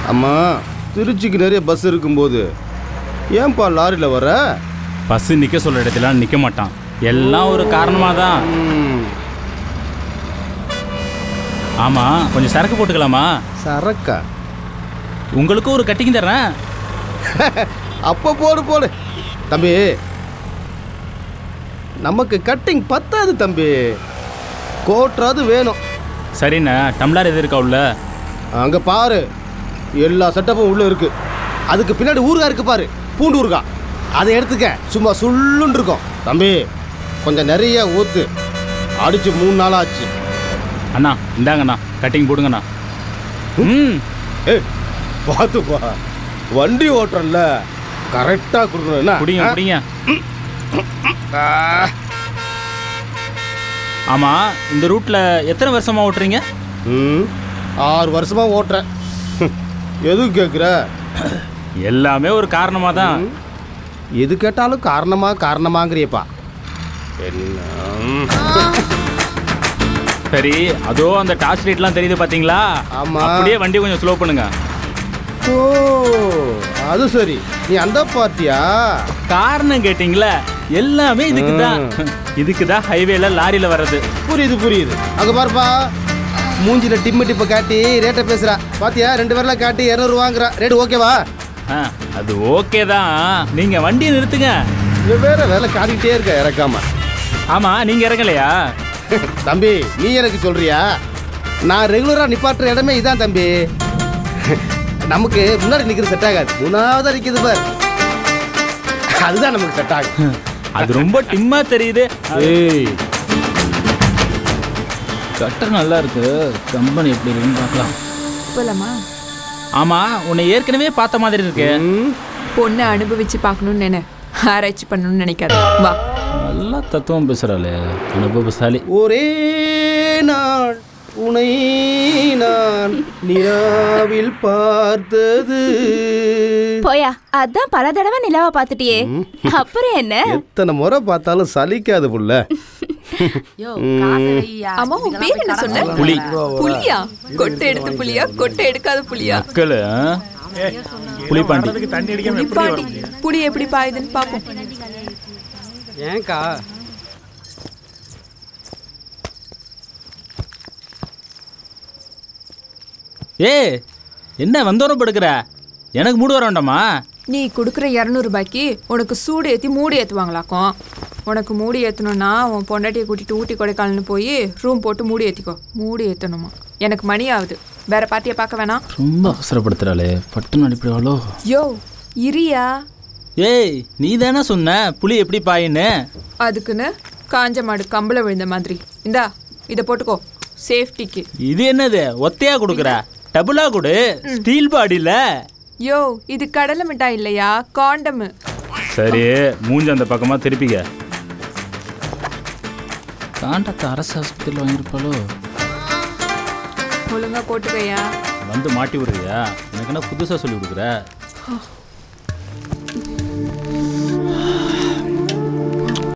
அம்மா திருச்சிக்கு நிறைய பஸ் இருக்கும்போது ஏன்பா லாரியில் வர பஸ் நிற்க சொல்கிற இடத்துல நிற்க மாட்டான் எல்லாம் ஒரு காரணமாக தான் ம், ஆமாம் கொஞ்சம் சரக்கு போட்டுக்கலாமா சரக்கா உங்களுக்கும் ஒரு கட்டிங் தர்றேன் அப்போ போடு போடு தம்பி நமக்கு கட்டிங் பத்தாது தம்பி கோட்ராது வேணும் சரிண்ணே டம்ளர் எது இருக்கா உள்ள அங்கே பாரு எல்லா செட்டப்பும் உள்ளே இருக்கு அதுக்கு பின்னாடி ஊறுகாய் இருக்கு பாரு பூண்டு ஊறுகாய் அதை எடுத்துக்க சும்மா சுள்ளுன்னு இருக்கும் தம்பி கொஞ்சம் நிறைய ஊற்று அடிச்சு மூணு நாள் ஆச்சு அண்ணா இந்தாங்கண்ணா கட்டிங் போடுங்கண்ணா ம் ஏய் பார்த்துப்பா வண்டி ஓட்டுறல்ல கரெக்டாக கொடுக்கணும் என்ன குடிங்க ஆ? குடிங்க ஆ, ஆமாம் இந்த ரூட்டில் எத்தனை வருஷமாக ஓட்டுறீங்க ம் ஆறு வருஷமா ஓட்டுறேன் எதுக்கு கேட்குற எல்லாமே ஒரு காரணமாக தான் எது கேட்டாலும் காரணமா காரணமாங்கிறியப்பா என்ன ம். சரி அதோ அந்த டார்ச் லைட்லாம் தெரியுது பார்த்தீங்களா ஆமா. அப்படியே வண்டி கொஞ்சம் ஸ்லோ பண்ணுங்க ஓ அது சரி நீ அந்த பார்ட்டியா காரணம் கேட்டிங்களா எல்லாமே இதுக்கு தான் இதுக்கு தான் ஹைவேல லாரியில் வர்றது புரியுது புரியுது அங்க பாருப்பா மூஞ்சில டிம்மு டிப்பை காட்டி ரேட்டை பேசுறா பாத்தியா ரெண்டு பேர்லாம் காட்டி இரநூறுவாங்கிறா ரேட் ஓகேவா ஆ, அது ஓகே தான் நீங்கள் வண்டியை நிறுத்துங்க இது வேற வேலை காட்டிக்கிட்டே இருக்க இறக்காம ஆமாம் நீங்கள் இறங்கலையா தம்பி நீ எனக்கு சொல்றியா நான் ரெகுலரா நிப்பாட்டுற இடமே இதான் தம்பி நமக்கு முன்னாடி நிக்கிறது செட் ஆகாது மூணாவதா நிக்குது பார் அதுதான் நமக்கு செட் ஆகும் அது ரொம்ப டிம்மா தெரியுது ஏய் கட்டர் நல்லா இருக்கு கம்பெனி எப்படி இருக்குன்னு பார்க்கலாம் போலாமா ஆமா உன்னை ஏற்கனவே பார்த்த மாதிரி இருக்கு ம், பொண்ணை அனுபவிச்சு பார்க்கணும்னு நினை ஆராய்ச்சி பண்ணணும்னு நினைக்காத வா நல்லா தத்துவம் பேசுறாளே அனுபவசாலி ஒரே நாள் உனை நான் நிலாவில் பார்த்தது போயா அதான் பல தடவை நிலாவை பார்த்துட்டியே அப்புறம் என்ன எத்தனை முறை பார்த்தாலும் சலிக்காது புள்ள அம்மா உன் பேர் என்ன சொன்ன புலி. புலியா கொட்டை எடுத்த புலியா கொட்டை எடுக்காத புலியா மக்கள் புலிப்பாண்டி புலிப்பாண்டி புலி எப்படி பாயுதுன்னு பாப்போம் ஏன்க்கா ஏ என்ன வந்தோரம் படுக்கிற எனக்கு மூடு வர வேண்டாமா நீ கொடுக்குற இரநூறு ரூபாய்க்கு உனக்கு சூடு ஏற்றி மூடி ஏற்றுவாங்களாக்கும் உனக்கு மூடி ஏற்றணும்னா உன் பொண்டாட்டியை கூட்டிட்டு ஊட்டி கொடைக்கானல்னு போய் ரூம் போட்டு மூடி ஏற்றிக்கோ மூடி ஏற்றணுமா எனக்கு மணி ஆகுது வேற பார்ட்டியை பார்க்க வேணாம் ரொம்ப அவசரப்படுத்துறாளே பட்டுன்னு அடிப்படாவளோ யோ இரியா ஏய் நீ தானே சொன்ன புலி எப்படி பாயின்னு அதுக்குன்னு காஞ்ச மாடு கம்பளை விழுந்த மாதிரி இந்தா இதை போட்டுக்கோ சேஃப்டிக்கு இது என்னது ஒத்தையா கொடுக்குற டபுளா கொடு ஸ்டீல் பாடியில யோ இது கடலை மிட்டாய் இல்லையா காண்டமு சரி மூஞ்சி அந்த பக்கமா திருப்பிக்க காண்டத்தை அரசு ஆஸ்பத்திரியில் வாங்கியிருப்பாளோ ஒழுங்கா போட்டுக்கையா வந்து மாட்டி விடுறியா எனக்கு என்ன புதுசாக சொல்லி கொடுக்குற